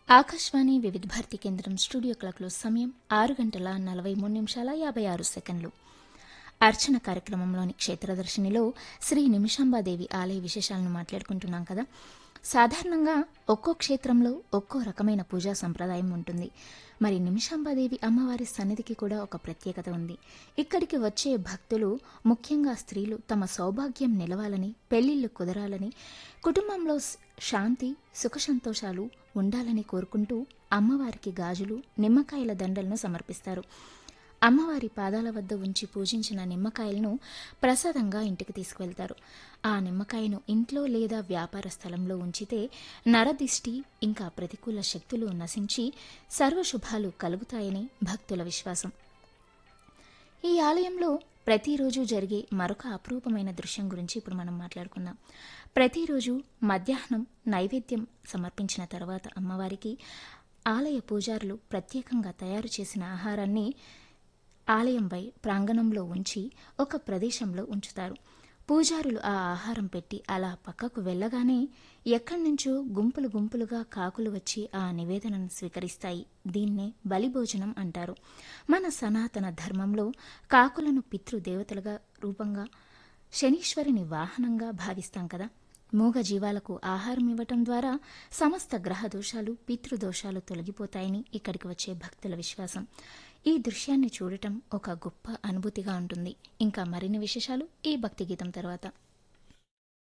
ఆకాశవాణి వివిధ భారతి కేంద్రం స్టూడియో క్లాక్లో సమయం ఆరు గంటల నలభై మూడు నిమిషాల యాభై ఆరు సెకండ్లు అర్చన కార్యక్రమంలోని క్షేత్రదర్శినిలో శ్రీ నిమిషాంబాదేవి ఆలయ విశేషాలను మాట్లాడుకుంటున్నాం కదా సాధారణంగా ఒక్కో క్షేత్రంలో ఒక్కో రకమైన పూజా సంప్రదాయం ఉంటుంది మరి నిమిషాంబాదేవి అమ్మవారి సన్నిధికి కూడా ఒక ప్రత్యేకత ఉంది ఇక్కడికి వచ్చే భక్తులు ముఖ్యంగా స్త్రీలు తమ సౌభాగ్యం నిలవాలని పెళ్లిళ్లు కుదరాలని కుటుంబంలో స్- శాంతి సుఖ సంతోషాలు ఉండాలని కోరుకుంటూ అమ్మవారికి గాజులు నిమ్మకాయల దండలను సమర్పిస్తారు అమ్మవారి పాదాల వద్ద ఉంచి పూజించిన నిమ్మకాయలను ప్రసాదంగా ఇంటికి తీసుకువెళ్తారు ఆ నిమ్మకాయను ఇంట్లో లేదా వ్యాపార స్థలంలో ఉంచితే నరదిష్టి ఇంకా ప్రతికూల శక్తులు నశించి సర్వశుభాలు కలుగుతాయని భక్తుల విశ్వాసం ఈ ఆలయంలో ప్రతిరోజు జరిగే మరొక అపురూపమైన దృశ్యం గురించి ఇప్పుడు మనం మాట్లాడుకుందాం ప్రతిరోజు మధ్యాహ్నం నైవేద్యం సమర్పించిన తర్వాత అమ్మవారికి ఆలయ పూజారులు ప్రత్యేకంగా తయారు చేసిన ఆహారాన్ని ఆలయంపై ప్రాంగణంలో ఉంచి ఒక ప్రదేశంలో ఉంచుతారు పూజారులు ఆ ఆహారం పెట్టి అలా పక్కకు వెళ్ళగానే ఎక్కడి నుంచో గుంపులు గుంపులుగా కాకులు వచ్చి ఆ నివేదనను స్వీకరిస్తాయి దీన్నే బలిభోజనం అంటారు మన సనాతన ధర్మంలో కాకులను పితృదేవతలుగా రూపంగా శనీశ్వరుని వాహనంగా భావిస్తాం కదా మూగ జీవాలకు ఆహారం ఇవ్వటం ద్వారా సమస్త గ్రహ దోషాలు పితృదోషాలు తొలగిపోతాయని ఇక్కడికి వచ్చే భక్తుల విశ్వాసం ఈ దృశ్యాన్ని చూడటం ఒక గొప్ప అనుభూతిగా ఉంటుంది ఇంకా మరిన్ని విశేషాలు ఈ భక్తి గీతం తర్వాత